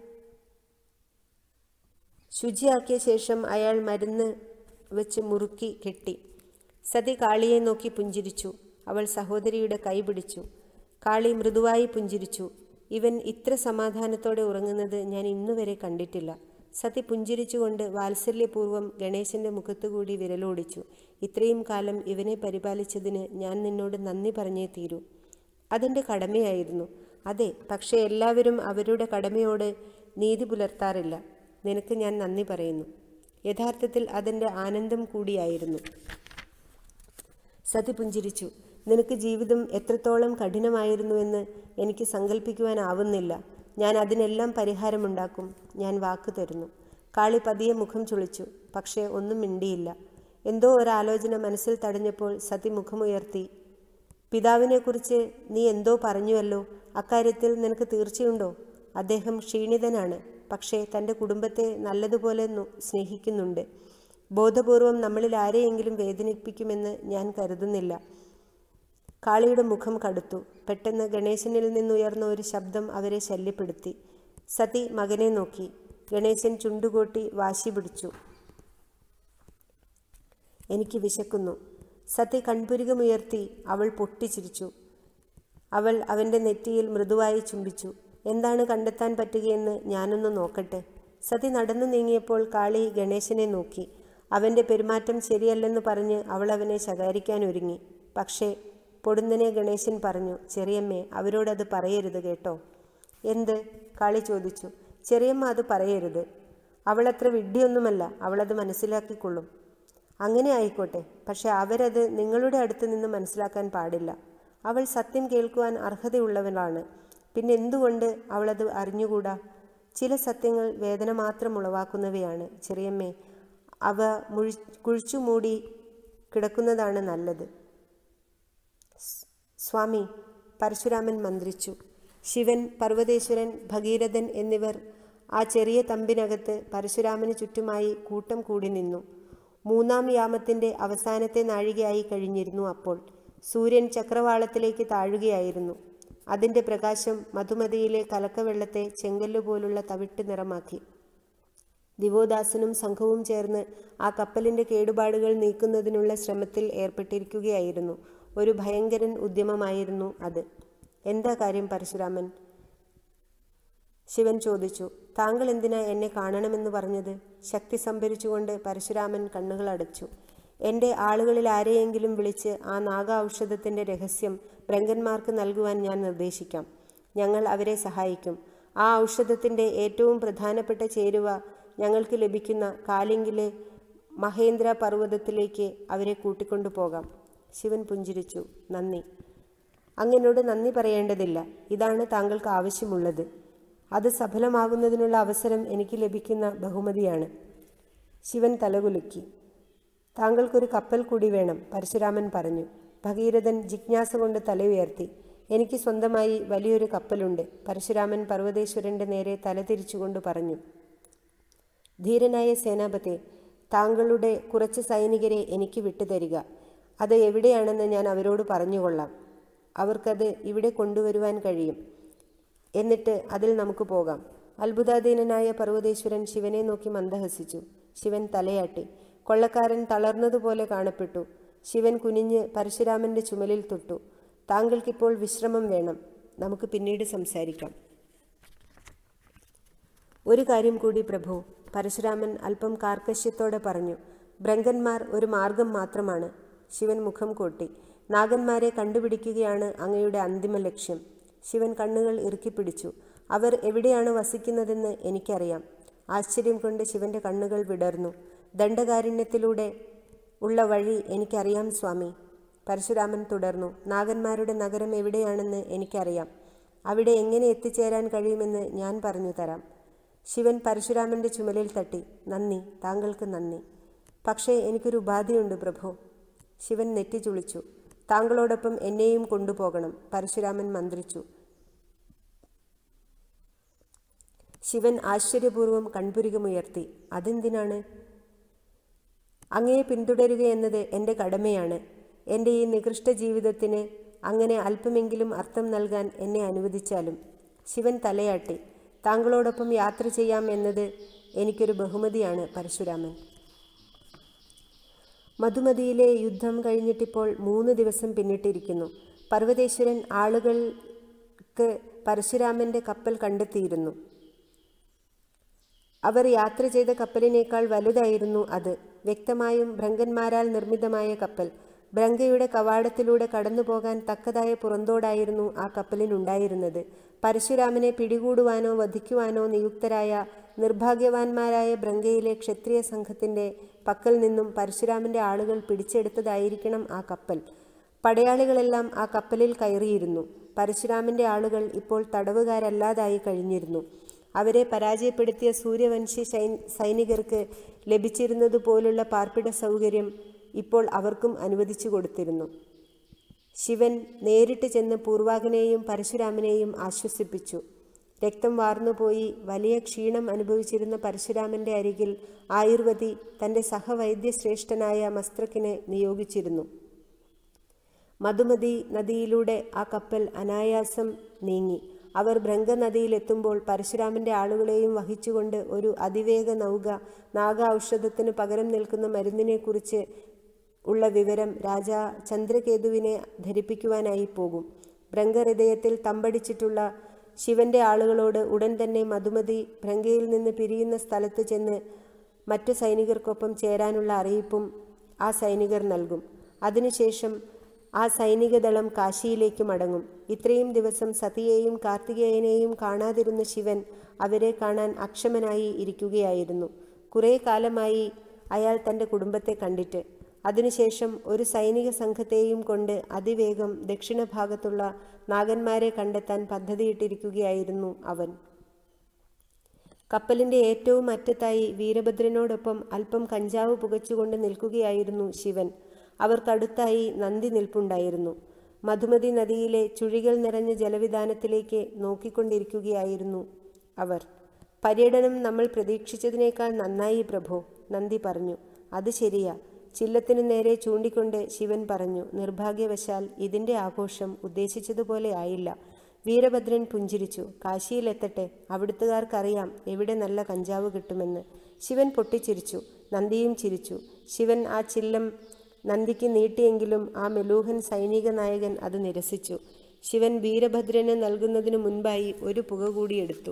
ശുചിയാക്കിയ ശേഷം അയാൾ മരുന്ന് വെച്ച് മുറുക്കി കെട്ടി സതി കാളിയെ നോക്കി പുഞ്ചിരിച്ചു അവൾ സഹോദരിയുടെ കൈ പിടിച്ചു കാളി മൃദുവായി പുഞ്ചിരിച്ചു ഇവൻ ഇത്ര സമാധാനത്തോടെ ഉറങ്ങുന്നത് ഞാൻ ഇന്നുവരെ കണ്ടിട്ടില്ല സതി പുഞ്ചിരിച്ചുകൊണ്ട് വാത്സല്യപൂർവ്വം ഗണേശന്റെ മുഖത്തുകൂടി വിരലോടിച്ചു ഇത്രയും കാലം ഇവനെ പരിപാലിച്ചതിന് ഞാൻ നിന്നോട് നന്ദി പറഞ്ഞേ തീരൂ അതെൻ്റെ കടമയായിരുന്നു അതെ പക്ഷേ എല്ലാവരും അവരുടെ കടമയോട് നീതി പുലർത്താറില്ല നിനക്ക് ഞാൻ നന്ദി പറയുന്നു യഥാർത്ഥത്തിൽ അതെൻ്റെ ആനന്ദം കൂടിയായിരുന്നു സതി പുഞ്ചിരിച്ചു നിനക്ക് ജീവിതം എത്രത്തോളം കഠിനമായിരുന്നുവെന്ന് എനിക്ക് സങ്കല്പിക്കുവാനാവുന്നില്ല ഞാൻ അതിനെല്ലാം പരിഹാരമുണ്ടാക്കും ഞാൻ വാക്ക് തരുന്നു കാളി പതിയെ മുഖം ചുളിച്ചു പക്ഷേ ഒന്നും മിണ്ടിയില്ല എന്തോ ഒരാലോചന മനസ്സിൽ തടഞ്ഞപ്പോൾ സതി മുഖമുയർത്തി പിതാവിനെക്കുറിച്ച് നീ എന്തോ പറഞ്ഞുവല്ലോ അക്കാര്യത്തിൽ നിനക്ക് തീർച്ചയുണ്ടോ അദ്ദേഹം ക്ഷീണിതനാണ് പക്ഷേ തൻ്റെ കുടുംബത്തെ നല്ലതുപോലെ നു- സ്നേഹിക്കുന്നുണ്ട് ബോധപൂർവം നമ്മളിൽ ആരെയെങ്കിലും വേദനിപ്പിക്കുമെന്ന് ഞാൻ കരുതുന്നില്ല കാളിയുടെ മുഖം കടുത്തു പെട്ടെന്ന് ഗണേശനിൽ നിന്നുയർന്ന ഒരു ശബ്ദം അവരെ ശല്യപ്പെടുത്തി സതി മകനെ നോക്കി ഗണേശൻ ചുണ്ടുകൂട്ടി വാശി പിടിച്ചു എനിക്ക് വിശക്കുന്നു സതി കൺപുരികമുയർത്തി അവൾ പൊട്ടിച്ചിരിച്ചു അവൾ അവൻ്റെ നെറ്റിയിൽ മൃദുവായി ചുംബിച്ചു എന്താണ് കണ്ടെത്താൻ പറ്റുകയെന്ന് ഞാനൊന്ന് നോക്കട്ടെ സതി നടന്നു നീങ്ങിയപ്പോൾ കാളി ഗണേശനെ നോക്കി അവൻ്റെ പെരുമാറ്റം ശരിയല്ലെന്ന് പറഞ്ഞ് അവൾ അവനെ ശകാരിക്കാൻ ഒരുങ്ങി പക്ഷേ പൊടുന്നനെ ഗണേശൻ പറഞ്ഞു ചെറിയമ്മേ അവരോടത് പറയരുത് കേട്ടോ എന്ത് കാളി ചോദിച്ചു ചെറിയമ്മ അത് പറയരുത് അവളത്ര വിഡ്ഢിയൊന്നുമല്ല അവളത് മനസ്സിലാക്കിക്കൊള്ളും അങ്ങനെ ആയിക്കോട്ടെ പക്ഷെ അവരത് നിങ്ങളുടെ അടുത്ത് നിന്ന് മനസ്സിലാക്കാൻ പാടില്ല അവൾ സത്യം കേൾക്കുവാൻ അർഹതയുള്ളവളാണ് പിന്നെ എന്തുകൊണ്ട് അവളത് അറിഞ്ഞുകൂടാ ചില സത്യങ്ങൾ വേദന മാത്രം ഉളവാക്കുന്നവയാണ് ചെറിയമ്മേ അവ മുഴി കുഴിച്ചുമൂടി കിടക്കുന്നതാണ് നല്ലത് സ്വാമി പരശുരാമൻ മന്ത്രിച്ചു ശിവൻ പർവ്വതേശ്വരൻ ഭഗീരഥൻ എന്നിവർ ആ ചെറിയ തമ്പിനകത്ത് പരശുരാമന് ചുറ്റുമായി കൂട്ടം കൂടി നിന്നു മൂന്നാം യാമത്തിന്റെ അവസാനത്തെ നാഴികയായി കഴിഞ്ഞിരുന്നു അപ്പോൾ സൂര്യൻ ചക്രവാളത്തിലേക്ക് താഴുകയായിരുന്നു അതിന്റെ പ്രകാശം മധുമതിയിലെ കലക്കവെള്ളത്തെ ചെങ്കല്ലുപോലുള്ള തവിട്ട് നിറമാക്കി ദിവോദാസനും സംഘവും ചേർന്ന് ആ കപ്പലിന്റെ കേടുപാടുകൾ നീക്കുന്നതിനുള്ള ശ്രമത്തിൽ ഏർപ്പെട്ടിരിക്കുകയായിരുന്നു ഒരു ഭയങ്കരൻ ഉദ്യമമായിരുന്നു അത് എന്താ കാര്യം പരശുരാമൻ ശിവൻ ചോദിച്ചു താങ്കൾ എന്തിനാ എന്നെ കാണണമെന്ന് പറഞ്ഞത് ശക്തി സംഭരിച്ചുകൊണ്ട് പരശുരാമൻ കണ്ണുകൾ അടച്ചു എൻ്റെ ആളുകളിൽ ആരെയെങ്കിലും വിളിച്ച് ആ നാഗ ഔഷധത്തിൻ്റെ രഹസ്യം ബ്രങ്കന്മാർക്ക് നൽകുവാൻ ഞാൻ നിർദ്ദേശിക്കാം ഞങ്ങൾ അവരെ സഹായിക്കും ആ ഔഷധത്തിൻ്റെ ഏറ്റവും പ്രധാനപ്പെട്ട ചേരുവ ഞങ്ങൾക്ക് ലഭിക്കുന്ന കാലിങ്കിലെ മഹേന്ദ്ര പർവ്വതത്തിലേക്ക് അവരെ കൂട്ടിക്കൊണ്ടു പോകാം ശിവൻ പുഞ്ചിരിച്ചു നന്ദി അങ്ങനോട് നന്ദി പറയേണ്ടതില്ല ഇതാണ് താങ്കൾക്ക് ആവശ്യമുള്ളത് അത് സഫലമാകുന്നതിനുള്ള അവസരം എനിക്ക് ലഭിക്കുന്ന ബഹുമതിയാണ് ശിവൻ തലകുലുക്കി താങ്കൾക്കൊരു കപ്പൽ കൂടി വേണം പരശുരാമൻ പറഞ്ഞു ഭഗീരഥൻ ജിജ്ഞാസ കൊണ്ട് തല ഉയർത്തി എനിക്ക് സ്വന്തമായി വലിയൊരു കപ്പലുണ്ട് പരശുരാമൻ പർവ്വതേശ്വരന്റെ നേരെ തല തിരിച്ചുകൊണ്ട് പറഞ്ഞു ധീരനായ സേനാപതി താങ്കളുടെ കുറച്ച് സൈനികരെ എനിക്ക് വിട്ടുതരിക അത് എവിടെയാണെന്ന് ഞാൻ അവരോട് പറഞ്ഞുകൊള്ളാം അവർക്കത് ഇവിടെ കൊണ്ടുവരുവാൻ കഴിയും എന്നിട്ട് അതിൽ നമുക്ക് പോകാം അത്ഭുതാധീനനായ പർവ്വതേശ്വരൻ ശിവനെ നോക്കി മന്ദഹസിച്ചു ശിവൻ തലയാട്ടി കൊള്ളക്കാരൻ തളർന്നതുപോലെ കാണപ്പെട്ടു ശിവൻ കുനിഞ്ഞ് പരശുരാമന്റെ ചുമലിൽ തൊട്ടു താങ്കൾക്കിപ്പോൾ വിശ്രമം വേണം നമുക്ക് പിന്നീട് സംസാരിക്കാം ഒരു കാര്യം കൂടി പ്രഭു പരശുരാമൻ അല്പം കാർക്കശ്യത്തോടെ പറഞ്ഞു ബ്രങ്കന്മാർ ഒരു മാർഗം മാത്രമാണ് ശിവൻ മുഖം കോട്ടി നാഗന്മാരെ കണ്ടുപിടിക്കുകയാണ് അങ്ങയുടെ അന്തിമ ലക്ഷ്യം ശിവൻ കണ്ണുകൾ ഇറുക്കിപ്പിടിച്ചു അവർ എവിടെയാണ് വസിക്കുന്നതെന്ന് എനിക്കറിയാം ആശ്ചര്യം കൊണ്ട് ശിവന്റെ കണ്ണുകൾ വിടർന്നു ദണ്ഡകാരുണ്യത്തിലൂടെ ഉള്ള വഴി എനിക്കറിയാം സ്വാമി പരശുരാമൻ തുടർന്നു നാഗന്മാരുടെ നഗരം എവിടെയാണെന്ന് എനിക്കറിയാം അവിടെ എങ്ങനെ എത്തിച്ചേരാൻ കഴിയുമെന്ന് ഞാൻ പറഞ്ഞു തരാം ശിവൻ പരശുരാമന്റെ ചുമലിൽ തട്ടി നന്ദി താങ്കൾക്ക് നന്ദി പക്ഷേ എനിക്കൊരു ഉപാധിയുണ്ട് പ്രഭു ശിവൻ നെറ്റി ചുളിച്ചു താങ്കളോടൊപ്പം എന്നെയും കൊണ്ടുപോകണം പരശുരാമൻ മന്ത്രിച്ചു ശിവൻ ആശ്ചര്യപൂർവ്വം കൺപുരികമുയർത്തി അതെന്തിനാണ് അങ്ങയെ പിന്തുടരുക എന്നത് എൻ്റെ കടമയാണ് എൻ്റെ ഈ നികൃഷ്ട ജീവിതത്തിന് അങ്ങനെ അല്പമെങ്കിലും അർത്ഥം നൽകാൻ എന്നെ അനുവദിച്ചാലും ശിവൻ തലയാട്ടി താങ്കളോടൊപ്പം യാത്ര ചെയ്യാം എന്നത് എനിക്കൊരു ബഹുമതിയാണ് പരശുരാമൻ മധുമതിയിലെ യുദ്ധം കഴിഞ്ഞിട്ടിപ്പോൾ മൂന്ന് ദിവസം പിന്നിട്ടിരിക്കുന്നു പർവ്വതേശ്വരൻ ആളുകൾക്ക് പരശുരാമന്റെ കപ്പൽ കണ്ടെത്തിയിരുന്നു അവർ യാത്ര ചെയ്ത കപ്പലിനേക്കാൾ വലുതായിരുന്നു അത് വ്യക്തമായും ഭ്രങ്കന്മാരാൽ നിർമ്മിതമായ കപ്പൽ ഭ്രങ്കയുടെ കവാടത്തിലൂടെ കടന്നുപോകാൻ തക്കതായ പുറന്തോടായിരുന്നു ആ കപ്പലിനുണ്ടായിരുന്നത് പരശുരാമനെ പിടികൂടുവാനോ വധിക്കുവാനോ നിയുക്തരായ നിർഭാഗ്യവാന്മാരായ ഭ്രങ്കയിലെ ക്ഷത്രിയ സംഘത്തിന്റെ പക്കൽ നിന്നും പരശുരാമന്റെ ആളുകൾ പിടിച്ചെടുത്തതായിരിക്കണം ആ കപ്പൽ പടയാളികളെല്ലാം ആ കപ്പലിൽ കയറിയിരുന്നു പരശുരാമന്റെ ആളുകൾ ഇപ്പോൾ തടവുകാരല്ലാതായി കഴിഞ്ഞിരുന്നു അവരെ പരാജയപ്പെടുത്തിയ സൂര്യവംശി സൈനികർക്ക് ലഭിച്ചിരുന്നതുപോലുള്ള പാർപ്പിട സൗകര്യം ഇപ്പോൾ അവർക്കും അനുവദിച്ചു കൊടുത്തിരുന്നു ശിവൻ നേരിട്ട് ചെന്ന് പൂർവാകനെയും പരശുരാമനെയും ആശ്വസിപ്പിച്ചു രക്തം വാർന്നുപോയി വലിയ ക്ഷീണം അനുഭവിച്ചിരുന്ന പരശുരാമന്റെ അരികിൽ ആയുർവതി തന്റെ സഹവൈദ്യശ്രേഷ്ഠനായ മസ്ത്രക്കിനെ നിയോഗിച്ചിരുന്നു മധുമതി നദിയിലൂടെ ആ കപ്പൽ അനായാസം നീങ്ങി അവർ ഭ്രംഗനദിയിലെത്തുമ്പോൾ പരശുരാമന്റെ ആളുകളെയും വഹിച്ചുകൊണ്ട് ഒരു അതിവേഗ നൗക നാഗ ഔഷധത്തിന് പകരം നിൽക്കുന്ന മരുന്നിനെക്കുറിച്ച് ഉള്ള വിവരം രാജ ചന്ദ്രകേതുവിനെ ധരിപ്പിക്കുവാനായി പോകും ഭ്രംഗഹൃദയത്തിൽ തമ്പടിച്ചിട്ടുള്ള ശിവന്റെ ആളുകളോട് ഉടൻ തന്നെ മധുമതി ഭ്രംഗയിൽ നിന്ന് പിരിയുന്ന സ്ഥലത്ത് ചെന്ന് മറ്റു സൈനികർക്കൊപ്പം ചേരാനുള്ള അറിയിപ്പും ആ സൈനികർ നൽകും അതിനുശേഷം ആ സൈനികദളം കാശിയിലേക്ക് മടങ്ങും ഇത്രയും ദിവസം സതിയെയും കാർത്തികേയനെയും കാണാതിരുന്ന ശിവൻ അവരെ കാണാൻ അക്ഷമനായി ഇരിക്കുകയായിരുന്നു കുറേ കാലമായി അയാൾ തൻ്റെ കുടുംബത്തെ കണ്ടിട്ട് അതിനുശേഷം ഒരു സൈനിക സംഘത്തെയും കൊണ്ട് അതിവേഗം ദക്ഷിണഭാഗത്തുള്ള നാഗന്മാരെ കണ്ടെത്താൻ പദ്ധതിയിട്ടിരിക്കുകയായിരുന്നു അവൻ കപ്പലിന്റെ ഏറ്റവും അറ്റത്തായി വീരഭദ്രനോടൊപ്പം അല്പം കഞ്ചാവ് പുകച്ചുകൊണ്ട് നിൽക്കുകയായിരുന്നു ശിവൻ അവർക്കടുത്തായി നന്ദി നിൽപ്പുണ്ടായിരുന്നു മധുമതി നദിയിലെ ചുഴികൾ നിറഞ്ഞ ജലവിധാനത്തിലേക്ക് നോക്കിക്കൊണ്ടിരിക്കുകയായിരുന്നു അവർ പര്യടനം നമ്മൾ പ്രതീക്ഷിച്ചതിനേക്കാൾ നന്നായി പ്രഭു നന്ദി പറഞ്ഞു അത് ശരിയാ ചില്ലത്തിനു നേരെ ചൂണ്ടിക്കൊണ്ട് ശിവൻ പറഞ്ഞു നിർഭാഗ്യവശാൽ ഇതിന്റെ ആഘോഷം ഉദ്ദേശിച്ചതുപോലെ ആയില്ല വീരഭദ്രൻ പുഞ്ചിരിച്ചു കാശിയിലെത്തട്ടെ അവിടുത്തുകാർക്കറിയാം എവിടെ നല്ല കഞ്ചാവ് കിട്ടുമെന്ന് ശിവൻ പൊട്ടിച്ചിരിച്ചു നന്ദിയും ചിരിച്ചു ശിവൻ ആ ചില്ലം നന്ദിക്ക് നീട്ടിയെങ്കിലും ആ മെലൂഹൻ സൈനിക നായകൻ അത് നിരസിച്ചു ശിവൻ വീരഭദ്രന് നൽകുന്നതിനു മുൻപായി ഒരു പുക കൂടി എടുത്തു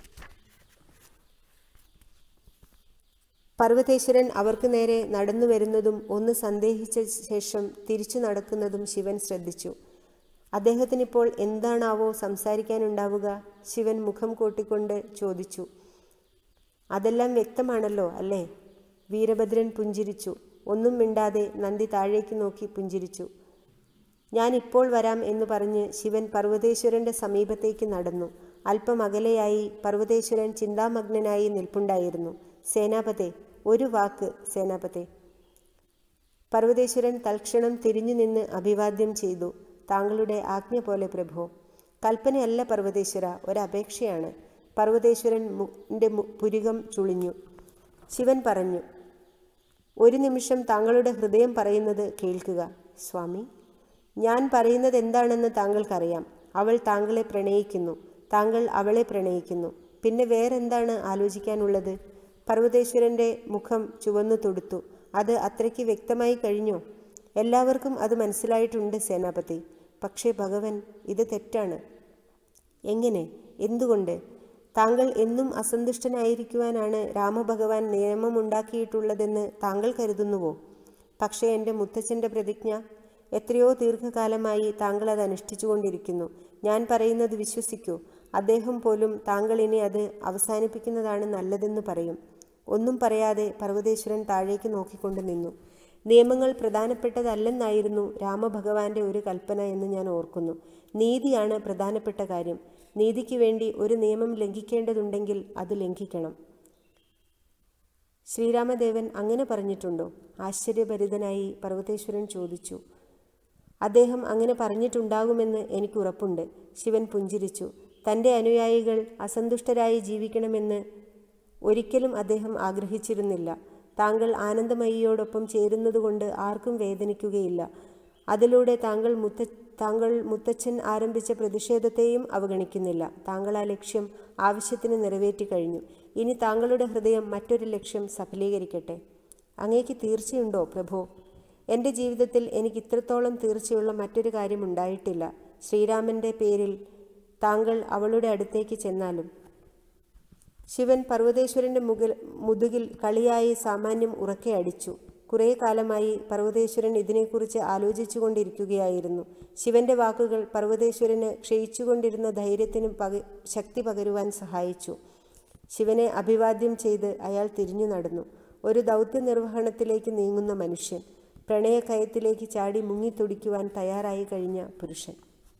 പർവ്വതേശ്വരൻ അവർക്ക് നേരെ നടന്നു വരുന്നതും ഒന്ന് സന്ദേഹിച്ച ശേഷം തിരിച്ചു നടക്കുന്നതും ശിവൻ ശ്രദ്ധിച്ചു അദ്ദേഹത്തിനിപ്പോൾ എന്താണാവോ സംസാരിക്കാനുണ്ടാവുക ശിവൻ മുഖം കൂട്ടിക്കൊണ്ട് ചോദിച്ചു അതെല്ലാം വ്യക്തമാണല്ലോ അല്ലേ വീരഭദ്രൻ പുഞ്ചിരിച്ചു ഒന്നും മിണ്ടാതെ നന്ദി താഴേക്ക് നോക്കി പുഞ്ചിരിച്ചു ഞാൻ ഇപ്പോൾ വരാം എന്ന് പറഞ്ഞ് ശിവൻ പർവ്വതേശ്വരന്റെ സമീപത്തേക്ക് നടന്നു അല്പം അകലെയായി പർവ്വതേശ്വരൻ ചിന്താമഗ്നനായി നിൽപ്പുണ്ടായിരുന്നു സേനാപതെ ഒരു വാക്ക് സേനാപതെ പർവ്വതേശ്വരൻ തൽക്ഷണം തിരിഞ്ഞു നിന്ന് അഭിവാദ്യം ചെയ്തു താങ്കളുടെ ആജ്ഞ പോലെ പ്രഭു കൽപ്പനയല്ല പർവ്വതേശ്വര ഒരപേക്ഷയാണ് പർവ്വതേശ്വരൻ മുന്റെ പുരികം ചുളിഞ്ഞു ശിവൻ പറഞ്ഞു ഒരു നിമിഷം താങ്കളുടെ ഹൃദയം പറയുന്നത് കേൾക്കുക സ്വാമി ഞാൻ പറയുന്നത് എന്താണെന്ന് താങ്കൾക്കറിയാം അവൾ താങ്കളെ പ്രണയിക്കുന്നു താങ്കൾ അവളെ പ്രണയിക്കുന്നു പിന്നെ വേറെന്താണ് ആലോചിക്കാനുള്ളത് പർവ്വതേശ്വരന്റെ മുഖം ചുവന്നു തൊടുത്തു അത് അത്രയ്ക്ക് വ്യക്തമായി കഴിഞ്ഞോ എല്ലാവർക്കും അത് മനസ്സിലായിട്ടുണ്ട് സേനാപതി പക്ഷേ ഭഗവൻ ഇത് തെറ്റാണ് എങ്ങനെ എന്തുകൊണ്ട് താങ്കൾ എന്നും അസന്തുഷ്ടനായിരിക്കുവാനാണ് രാമഭഗവാൻ നിയമമുണ്ടാക്കിയിട്ടുള്ളതെന്ന് താങ്കൾ കരുതുന്നുവോ പക്ഷേ എൻ്റെ മുത്തച്ഛൻ്റെ പ്രതിജ്ഞ എത്രയോ ദീർഘകാലമായി താങ്കൾ അത് അനുഷ്ഠിച്ചുകൊണ്ടിരിക്കുന്നു ഞാൻ പറയുന്നത് വിശ്വസിക്കൂ അദ്ദേഹം പോലും താങ്കൾ ഇനി അത് അവസാനിപ്പിക്കുന്നതാണ് നല്ലതെന്ന് പറയും ഒന്നും പറയാതെ പർവ്വതേശ്വരൻ താഴേക്ക് നോക്കിക്കൊണ്ട് നിന്നു നിയമങ്ങൾ പ്രധാനപ്പെട്ടതല്ലെന്നായിരുന്നു രാമഭഗവാന്റെ ഒരു കൽപ്പന എന്ന് ഞാൻ ഓർക്കുന്നു നീതിയാണ് പ്രധാനപ്പെട്ട കാര്യം നീതിക്ക് വേണ്ടി ഒരു നിയമം ലംഘിക്കേണ്ടതുണ്ടെങ്കിൽ അത് ലംഘിക്കണം ശ്രീരാമദേവൻ അങ്ങനെ പറഞ്ഞിട്ടുണ്ടോ ആശ്ചര്യഭരിതനായി പർവ്വതേശ്വരൻ ചോദിച്ചു അദ്ദേഹം അങ്ങനെ പറഞ്ഞിട്ടുണ്ടാകുമെന്ന് എനിക്ക് ഉറപ്പുണ്ട് ശിവൻ പുഞ്ചിരിച്ചു തൻ്റെ അനുയായികൾ അസന്തുഷ്ടരായി ജീവിക്കണമെന്ന് ഒരിക്കലും അദ്ദേഹം ആഗ്രഹിച്ചിരുന്നില്ല താങ്കൾ ആനന്ദമയിയോടൊപ്പം ചേരുന്നതുകൊണ്ട് ആർക്കും വേദനിക്കുകയില്ല അതിലൂടെ താങ്കൾ മുത്ത താങ്കൾ മുത്തച്ഛൻ ആരംഭിച്ച പ്രതിഷേധത്തെയും അവഗണിക്കുന്നില്ല താങ്കൾ ആ ലക്ഷ്യം ആവശ്യത്തിന് നിറവേറ്റി കഴിഞ്ഞു ഇനി താങ്കളുടെ ഹൃദയം മറ്റൊരു ലക്ഷ്യം സഫലീകരിക്കട്ടെ അങ്ങേക്ക് തീർച്ചയുണ്ടോ പ്രഭോ എൻ്റെ ജീവിതത്തിൽ എനിക്ക് ഇത്രത്തോളം തീർച്ചയുള്ള മറ്റൊരു കാര്യം ഉണ്ടായിട്ടില്ല ശ്രീരാമൻ്റെ പേരിൽ താങ്കൾ അവളുടെ അടുത്തേക്ക് ചെന്നാലും ശിവൻ പർവ്വതേശ്വരന്റെ മുകിൽ മുതുകിൽ കളിയായി സാമാന്യം ഉറക്കെ അടിച്ചു കുറേ കാലമായി പർവ്വതേശ്വരൻ ഇതിനെക്കുറിച്ച് ആലോചിച്ചുകൊണ്ടിരിക്കുകയായിരുന്നു ശിവന്റെ വാക്കുകൾ പർവ്വതേശ്വരന് ക്ഷയിച്ചുകൊണ്ടിരുന്ന ധൈര്യത്തിന് പക ശക്തി പകരുവാൻ സഹായിച്ചു ശിവനെ അഭിവാദ്യം ചെയ്ത് അയാൾ തിരിഞ്ഞു നടന്നു ഒരു ദൗത്യ നിർവഹണത്തിലേക്ക് നീങ്ങുന്ന മനുഷ്യൻ പ്രണയക്കയത്തിലേക്ക് ചാടി മുങ്ങിത്തുടിക്കുവാൻ തയ്യാറായി കഴിഞ്ഞ പുരുഷൻ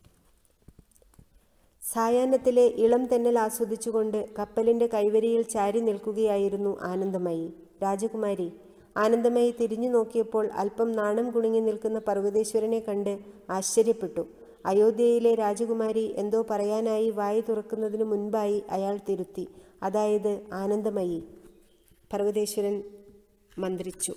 സായാഹ്നത്തിലെ ഇളം തെന്നൽ ആസ്വദിച്ചുകൊണ്ട് കപ്പലിന്റെ കൈവരിയിൽ ചാരി നിൽക്കുകയായിരുന്നു ആനന്ദമയി രാജകുമാരി ആനന്ദമയി തിരിഞ്ഞു നോക്കിയപ്പോൾ അല്പം നാണം കുണുങ്ങി നിൽക്കുന്ന പർവ്വതേശ്വരനെ കണ്ട് ആശ്ചര്യപ്പെട്ടു അയോധ്യയിലെ രാജകുമാരി എന്തോ പറയാനായി വായി തുറക്കുന്നതിനു മുൻപായി അയാൾ തിരുത്തി അതായത് ആനന്ദമയി പർവ്വതേശ്വരൻ മന്ത്രിച്ചു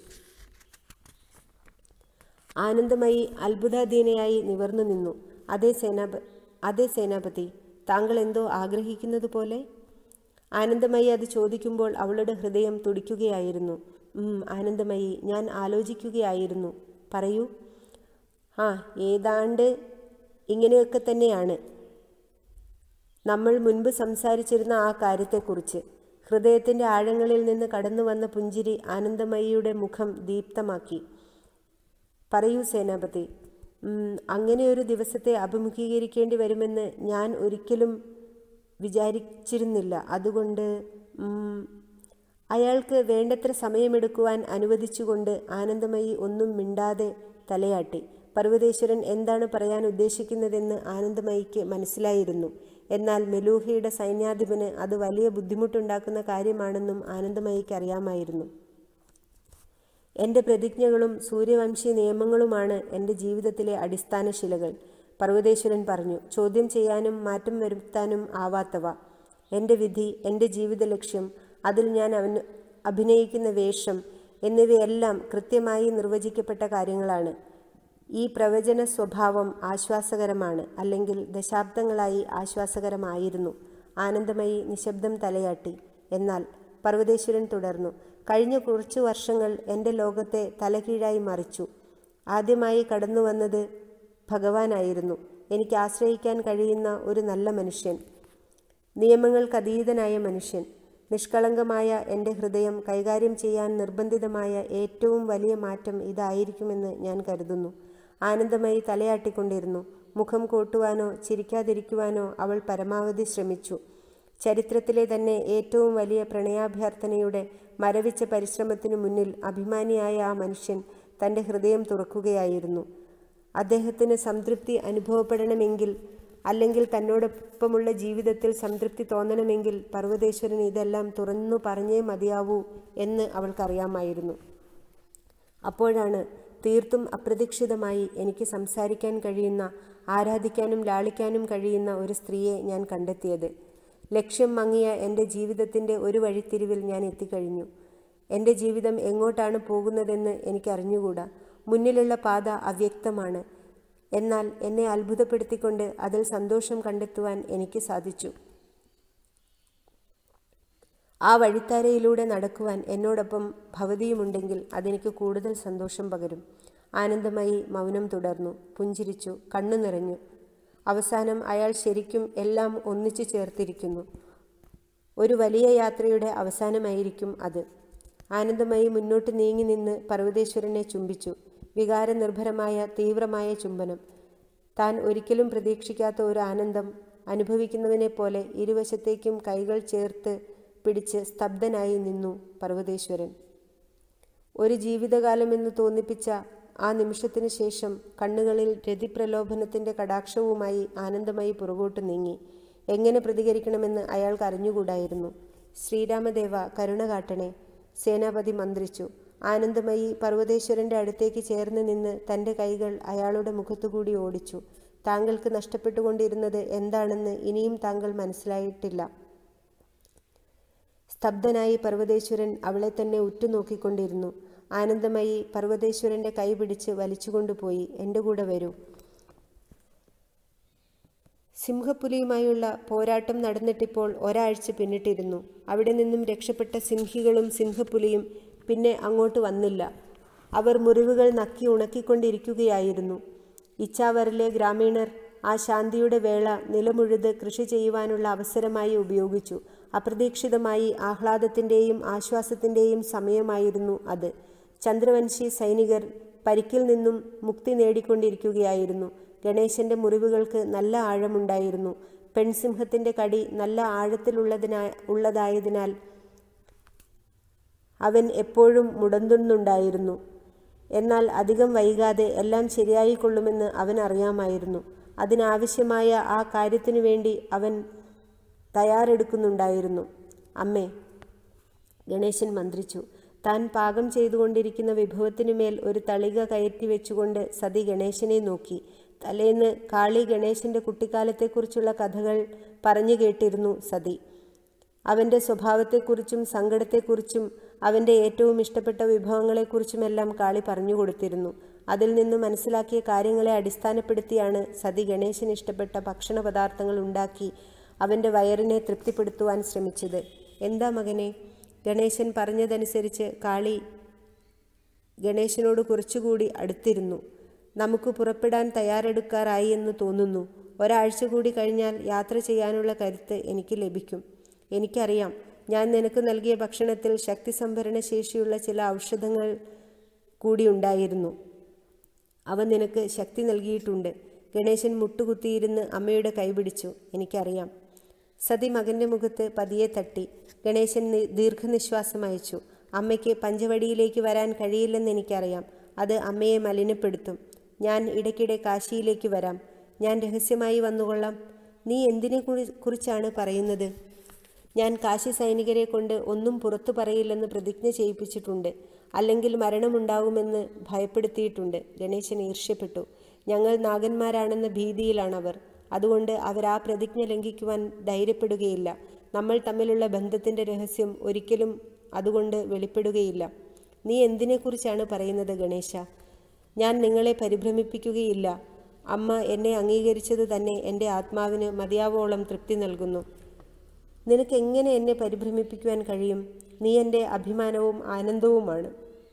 ആനന്ദമയി അത്ഭുതാധീനയായി നിവർന്നു നിന്നു അതേ സേനാപ അതേ സേനാപതി താങ്കൾ എന്തോ ആഗ്രഹിക്കുന്നത് പോലെ ആനന്ദമയി അത് ചോദിക്കുമ്പോൾ അവളുടെ ഹൃദയം തുടിക്കുകയായിരുന്നു ഉം, ആനന്ദമയി ഞാൻ ആലോചിക്കുകയായിരുന്നു പറയൂ ആ ഏതാണ്ട് ഇങ്ങനെയൊക്കെ തന്നെയാണ് നമ്മൾ മുൻപ് സംസാരിച്ചിരുന്ന ആ കാര്യത്തെക്കുറിച്ച് ഹൃദയത്തിൻ്റെ ആഴങ്ങളിൽ നിന്ന് കടന്നു വന്ന പുഞ്ചിരി ആനന്ദമയിയുടെ മുഖം ദീപ്തമാക്കി പറയൂ സേനാപതി ഉം, അങ്ങനെ ഒരു ദിവസത്തെ അഭിമുഖീകരിക്കേണ്ടി വരുമെന്ന് ഞാൻ ഒരിക്കലും വിചാരിച്ചിരുന്നില്ല അതുകൊണ്ട് ഉം, അയാൾക്ക് വേണ്ടത്ര സമയമെടുക്കുവാൻ അനുവദിച്ചുകൊണ്ട് ആനന്ദമയി ഒന്നും മിണ്ടാതെ തലയാട്ടി പർവ്വതേശ്വരൻ എന്താണ് പറയാൻ ഉദ്ദേശിക്കുന്നതെന്ന് ആനന്ദമയിക്ക് മനസ്സിലായിരുന്നു എന്നാൽ മെലൂഹയുടെ സൈന്യാധിപന് അത് വലിയ ബുദ്ധിമുട്ടുണ്ടാക്കുന്ന കാര്യമാണെന്നും ആനന്ദമയിക്ക് അറിയാമായിരുന്നു എൻ്റെ പ്രതിജ്ഞകളും സൂര്യവംശി നിയമങ്ങളുമാണ് എൻ്റെ ജീവിതത്തിലെ അടിസ്ഥാന ശിലകൾ പർവ്വതേശ്വരൻ പറഞ്ഞു ചോദ്യം ചെയ്യാനും മാറ്റം വരുത്താനും ആവാത്തവ എൻ്റെ വിധി എൻ്റെ ജീവിത ലക്ഷ്യം അതിൽ ഞാൻ അവന് അഭിനയിക്കുന്ന വേഷം എന്നിവയെല്ലാം കൃത്യമായി നിർവചിക്കപ്പെട്ട കാര്യങ്ങളാണ് ഈ പ്രവചന സ്വഭാവം ആശ്വാസകരമാണ് അല്ലെങ്കിൽ ദശാബ്ദങ്ങളായി ആശ്വാസകരമായിരുന്നു ആനന്ദമയി നിശബ്ദം തലയാട്ടി എന്നാൽ പർവ്വതേശ്വരൻ തുടർന്നു കഴിഞ്ഞ കുറച്ചു വർഷങ്ങൾ എൻ്റെ ലോകത്തെ തലകീഴായി മറിച്ചു ആദ്യമായി കടന്നു വന്നത് ഭഗവാനായിരുന്നു എനിക്ക് ആശ്രയിക്കാൻ കഴിയുന്ന ഒരു നല്ല മനുഷ്യൻ നിയമങ്ങൾക്കതീതനായ മനുഷ്യൻ നിഷ്കളങ്കമായ എൻ്റെ ഹൃദയം കൈകാര്യം ചെയ്യാൻ നിർബന്ധിതമായ ഏറ്റവും വലിയ മാറ്റം ഇതായിരിക്കുമെന്ന് ഞാൻ കരുതുന്നു ആനന്ദമായി തലയാട്ടിക്കൊണ്ടിരുന്നു മുഖം കൂട്ടുവാനോ ചിരിക്കാതിരിക്കുവാനോ അവൾ പരമാവധി ശ്രമിച്ചു ചരിത്രത്തിലെ തന്നെ ഏറ്റവും വലിയ പ്രണയാഭ്യർത്ഥനയുടെ മരവിച്ച പരിശ്രമത്തിനു മുന്നിൽ അഭിമാനിയായ ആ മനുഷ്യൻ തൻ്റെ ഹൃദയം തുറക്കുകയായിരുന്നു അദ്ദേഹത്തിന് സംതൃപ്തി അനുഭവപ്പെടണമെങ്കിൽ അല്ലെങ്കിൽ തന്നോടൊപ്പമുള്ള ജീവിതത്തിൽ സംതൃപ്തി തോന്നണമെങ്കിൽ പർവ്വതേശ്വരൻ ഇതെല്ലാം തുറന്നു പറഞ്ഞേ മതിയാവൂ എന്ന് അവൾക്കറിയാമായിരുന്നു അപ്പോഴാണ് തീർത്തും അപ്രതീക്ഷിതമായി എനിക്ക് സംസാരിക്കാൻ കഴിയുന്ന ആരാധിക്കാനും ലാളിക്കാനും കഴിയുന്ന ഒരു സ്ത്രീയെ ഞാൻ കണ്ടെത്തിയത് ലക്ഷ്യം മങ്ങിയ എൻ്റെ ജീവിതത്തിൻ്റെ ഒരു വഴിത്തിരിവിൽ ഞാൻ എത്തിക്കഴിഞ്ഞു എൻ്റെ ജീവിതം എങ്ങോട്ടാണ് പോകുന്നതെന്ന് എനിക്കറിഞ്ഞുകൂടാ മുന്നിലുള്ള പാത അവ്യക്തമാണ് എന്നാൽ എന്നെ അത്ഭുതപ്പെടുത്തിക്കൊണ്ട് അതിൽ സന്തോഷം കണ്ടെത്തുവാൻ എനിക്ക് സാധിച്ചു ആ വഴിത്താരയിലൂടെ നടക്കുവാൻ എന്നോടൊപ്പം ഭവതിയുമുണ്ടെങ്കിൽ അതെനിക്ക് കൂടുതൽ സന്തോഷം പകരും ആനന്ദമായി മൗനം തുടർന്നു പുഞ്ചിരിച്ചു കണ്ണു നിറഞ്ഞു അവസാനം അയാൾ ശരിക്കും എല്ലാം ഒന്നിച്ചു ചേർത്തിരിക്കുന്നു ഒരു വലിയ യാത്രയുടെ അവസാനമായിരിക്കും അത് ആനന്ദമായി മുന്നോട്ട് നീങ്ങി നിന്ന് പർവ്വതേശ്വരനെ ചുംബിച്ചു വികാരനിർഭരമായ തീവ്രമായ ചുംബനം താൻ ഒരിക്കലും പ്രതീക്ഷിക്കാത്ത ഒരു ആനന്ദം അനുഭവിക്കുന്നവനെ പോലെ ഇരുവശത്തേക്കും കൈകൾ ചേർത്ത് പിടിച്ച് സ്തബ്ധനായി നിന്നു പർവ്വതേശ്വരൻ ഒരു ജീവിതകാലമെന്ന് തോന്നിപ്പിച്ച ആ നിമിഷത്തിനു ശേഷം കണ്ണുകളിൽ രതിപ്രലോഭനത്തിന്റെ കടാക്ഷവുമായി ആനന്ദമായി പുറകോട്ട് നീങ്ങി എങ്ങനെ പ്രതികരിക്കണമെന്ന് അയാൾക്ക് അറിഞ്ഞുകൂടായിരുന്നു ശ്രീരാമദേവ കരുണ കാട്ടണേ സേനാപതി മന്ത്രിച്ചു ആനന്ദമയി പർവ്വതേശ്വരന്റെ അടുത്തേക്ക് ചേർന്ന് നിന്ന് തന്റെ കൈകൾ അയാളുടെ മുഖത്തുകൂടി ഓടിച്ചു താങ്കൾക്ക് നഷ്ടപ്പെട്ടുകൊണ്ടിരുന്നത് എന്താണെന്ന് ഇനിയും താങ്കൾ മനസ്സിലായിട്ടില്ല സ്തബ്ധനായി പർവ്വതേശ്വരൻ അവളെ തന്നെ ഉറ്റുനോക്കിക്കൊണ്ടിരുന്നു ആനന്ദമയി പർവ്വതേശ്വരന്റെ കൈ പിടിച്ച് വലിച്ചുകൊണ്ടുപോയി എൻ്റെ കൂടെ വരൂ സിംഹപ്പുലിയുമായുള്ള പോരാട്ടം നടന്നിട്ടിപ്പോൾ ഒരാഴ്ച പിന്നിട്ടിരുന്നു അവിടെ നിന്നും രക്ഷപ്പെട്ട സിംഹികളും സിംഹപ്പുലിയും പിന്നെ അങ്ങോട്ട് വന്നില്ല അവർ മുറിവുകൾ നക്കി ഉണക്കിക്കൊണ്ടിരിക്കുകയായിരുന്നു ഇച്ചാവറിലെ ഗ്രാമീണർ ആ ശാന്തിയുടെ വേള നിലമുഴുത് കൃഷി ചെയ്യുവാനുള്ള അവസരമായി ഉപയോഗിച്ചു അപ്രതീക്ഷിതമായി ആഹ്ലാദത്തിൻ്റെയും ആശ്വാസത്തിൻ്റെയും സമയമായിരുന്നു അത് ചന്ദ്രവംശി സൈനികർ പരിക്കിൽ നിന്നും മുക്തി നേടിക്കൊണ്ടിരിക്കുകയായിരുന്നു ഗണേശന്റെ മുറിവുകൾക്ക് നല്ല ആഴമുണ്ടായിരുന്നു പെൺസിംഹത്തിന്റെ കടി നല്ല ആഴത്തിലുള്ളതിനാ ഉള്ളതായതിനാൽ അവൻ എപ്പോഴും മുടന്തുന്നുണ്ടായിരുന്നു എന്നാൽ അധികം വൈകാതെ എല്ലാം ശരിയായിക്കൊള്ളുമെന്ന് അവൻ അറിയാമായിരുന്നു അതിനാവശ്യമായ ആ കാര്യത്തിനു വേണ്ടി അവൻ തയ്യാറെടുക്കുന്നുണ്ടായിരുന്നു അമ്മേ ഗണേശൻ മന്ത്രിച്ചു താൻ പാകം ചെയ്തുകൊണ്ടിരിക്കുന്ന വിഭവത്തിനുമേൽ ഒരു തളിക കയറ്റി വെച്ചുകൊണ്ട് സതി ഗണേശനെ നോക്കി തലേന്ന് കാളി ഗണേശന്റെ കുട്ടിക്കാലത്തെക്കുറിച്ചുള്ള കഥകൾ പറഞ്ഞു കേട്ടിരുന്നു സതി അവൻ്റെ സ്വഭാവത്തെക്കുറിച്ചും സങ്കടത്തെക്കുറിച്ചും അവൻ്റെ ഏറ്റവും ഇഷ്ടപ്പെട്ട വിഭവങ്ങളെക്കുറിച്ചുമെല്ലാം കാളി പറഞ്ഞു കൊടുത്തിരുന്നു അതിൽ നിന്ന് മനസ്സിലാക്കിയ കാര്യങ്ങളെ അടിസ്ഥാനപ്പെടുത്തിയാണ് സതി ഗണേശന് ഇഷ്ടപ്പെട്ട ഭക്ഷണ പദാർത്ഥങ്ങൾ ഉണ്ടാക്കി അവൻ്റെ വയറിനെ തൃപ്തിപ്പെടുത്തുവാൻ ശ്രമിച്ചത് എന്താ മകനെ ഗണേശൻ പറഞ്ഞതനുസരിച്ച് കാളി ഗണേശനോട് കുറച്ചുകൂടി അടുത്തിരുന്നു നമുക്ക് പുറപ്പെടാൻ തയ്യാറെടുക്കാറായി എന്ന് തോന്നുന്നു ഒരാഴ്ച കൂടി കഴിഞ്ഞാൽ യാത്ര ചെയ്യാനുള്ള കരുത്ത് എനിക്ക് ലഭിക്കും എനിക്കറിയാം ഞാൻ നിനക്ക് നൽകിയ ഭക്ഷണത്തിൽ ശക്തി സംഭരണ ശേഷിയുള്ള ചില ഔഷധങ്ങൾ കൂടി ഉണ്ടായിരുന്നു അവ നിനക്ക് ശക്തി നൽകിയിട്ടുണ്ട് ഗണേശൻ മുട്ടുകുത്തിയിരുന്ന് അമ്മയുടെ കൈപിടിച്ചു എനിക്കറിയാം സതി മകന്റെ മുഖത്ത് പതിയെ തട്ടി ഗണേശൻ നി- ദീർഘനിശ്വാസം അയച്ചു അമ്മയ്ക്ക് പഞ്ചവടിയിലേക്ക് വരാൻ കഴിയില്ലെന്ന് എനിക്കറിയാം അത് അമ്മയെ മലിനപ്പെടുത്തും ഞാൻ ഇടയ്ക്കിടെ കാശിയിലേക്ക് വരാം ഞാൻ രഹസ്യമായി വന്നുകൊള്ളാം നീ എന്തിനെ കുറി- കുറിച്ചാണ് പറയുന്നത് ഞാൻ കാശി സൈനികരെ കൊണ്ട് ഒന്നും പുറത്തു പറയില്ലെന്ന് പ്രതിജ്ഞ ചെയ്യിപ്പിച്ചിട്ടുണ്ട് അല്ലെങ്കിൽ മരണമുണ്ടാകുമെന്ന് ഭയപ്പെടുത്തിയിട്ടുണ്ട് ഗണേശൻ ഈർഷ്യപ്പെട്ടു ഞങ്ങൾ നാഗന്മാരാണെന്ന ഭീതിയിലാണവർ അതുകൊണ്ട് അവർ ആ പ്രതിജ്ഞ ലംഘിക്കുവാൻ ധൈര്യപ്പെടുകയില്ല നമ്മൾ തമ്മിലുള്ള ബന്ധത്തിൻ്റെ രഹസ്യം ഒരിക്കലും അതുകൊണ്ട് വെളിപ്പെടുകയില്ല നീ എന്തിനെക്കുറിച്ചാണ് പറയുന്നത് ഗണേശ ഞാൻ നിങ്ങളെ പരിഭ്രമിപ്പിക്കുകയില്ല അമ്മ എന്നെ അംഗീകരിച്ചത് തന്നെ എൻ്റെ ആത്മാവിന് മതിയാവോളം തൃപ്തി നൽകുന്നു നിനക്ക് എങ്ങനെ എന്നെ പരിഭ്രമിപ്പിക്കുവാൻ കഴിയും നീ എൻ്റെ അഭിമാനവും ആനന്ദവുമാണ്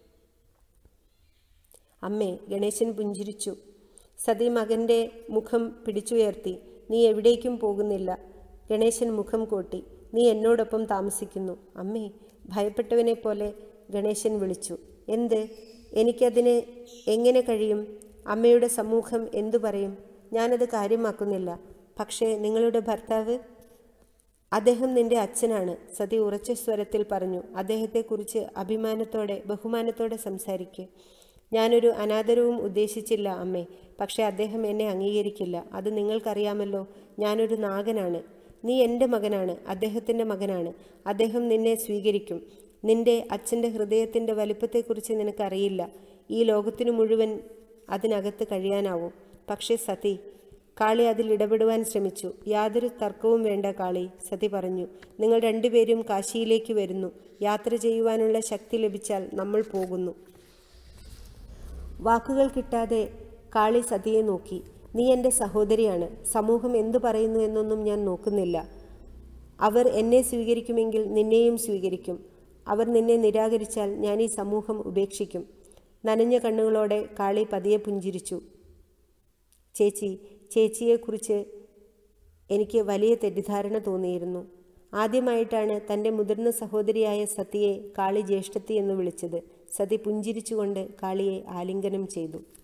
അമ്മേ ഗണേശൻ പുഞ്ചിരിച്ചു സതി മകൻ്റെ മുഖം പിടിച്ചുയർത്തി നീ എവിടേക്കും പോകുന്നില്ല ഗണേശൻ മുഖം കോട്ടി നീ എന്നോടൊപ്പം താമസിക്കുന്നു അമ്മേ ഭയപ്പെട്ടവനെ പോലെ ഗണേശൻ വിളിച്ചു എന്ത് എനിക്കതിന് എങ്ങനെ കഴിയും അമ്മയുടെ സമൂഹം എന്തു പറയും ഞാനത് കാര്യമാക്കുന്നില്ല പക്ഷേ നിങ്ങളുടെ ഭർത്താവ് അദ്ദേഹം നിന്റെ അച്ഛനാണ് സതി ഉറച്ച സ്വരത്തിൽ പറഞ്ഞു അദ്ദേഹത്തെക്കുറിച്ച് അഭിമാനത്തോടെ ബഹുമാനത്തോടെ സംസാരിക്കുക ഞാനൊരു അനാദരവും ഉദ്ദേശിച്ചില്ല അമ്മേ പക്ഷേ അദ്ദേഹം എന്നെ അംഗീകരിക്കില്ല അത് നിങ്ങൾക്കറിയാമല്ലോ ഞാനൊരു നാഗനാണ് നീ എൻ്റെ മകനാണ് അദ്ദേഹത്തിൻ്റെ മകനാണ് അദ്ദേഹം നിന്നെ സ്വീകരിക്കും നിന്റെ അച്ഛൻ്റെ ഹൃദയത്തിൻ്റെ വലിപ്പത്തെക്കുറിച്ച് നിനക്കറിയില്ല ഈ ലോകത്തിനു മുഴുവൻ അതിനകത്ത് കഴിയാനാവും പക്ഷേ സതി കാളി അതിൽ ഇടപെടുവാൻ ശ്രമിച്ചു യാതൊരു തർക്കവും വേണ്ട കാളി സതി പറഞ്ഞു നിങ്ങൾ രണ്ടുപേരും കാശിയിലേക്ക് വരുന്നു യാത്ര ചെയ്യുവാനുള്ള ശക്തി ലഭിച്ചാൽ നമ്മൾ പോകുന്നു വാക്കുകൾ കിട്ടാതെ കാളി സതിയെ നോക്കി നീ എൻ്റെ സഹോദരിയാണ് സമൂഹം എന്തു പറയുന്നു എന്നൊന്നും ഞാൻ നോക്കുന്നില്ല അവർ എന്നെ സ്വീകരിക്കുമെങ്കിൽ നിന്നെയും സ്വീകരിക്കും അവർ നിന്നെ നിരാകരിച്ചാൽ ഞാൻ ഈ സമൂഹം ഉപേക്ഷിക്കും നനഞ്ഞ കണ്ണുകളോടെ കാളി പതിയെ പുഞ്ചിരിച്ചു ചേച്ചി ചേച്ചിയെക്കുറിച്ച് എനിക്ക് വലിയ തെറ്റിദ്ധാരണ തോന്നിയിരുന്നു ആദ്യമായിട്ടാണ് തൻ്റെ മുതിർന്ന സഹോദരിയായ സതിയെ കാളി ജ്യേഷ്ഠത്തി എന്ന് വിളിച്ചത് സതി പുഞ്ചിരിച്ചുകൊണ്ട് കാളിയെ ആലിംഗനം ചെയ്തു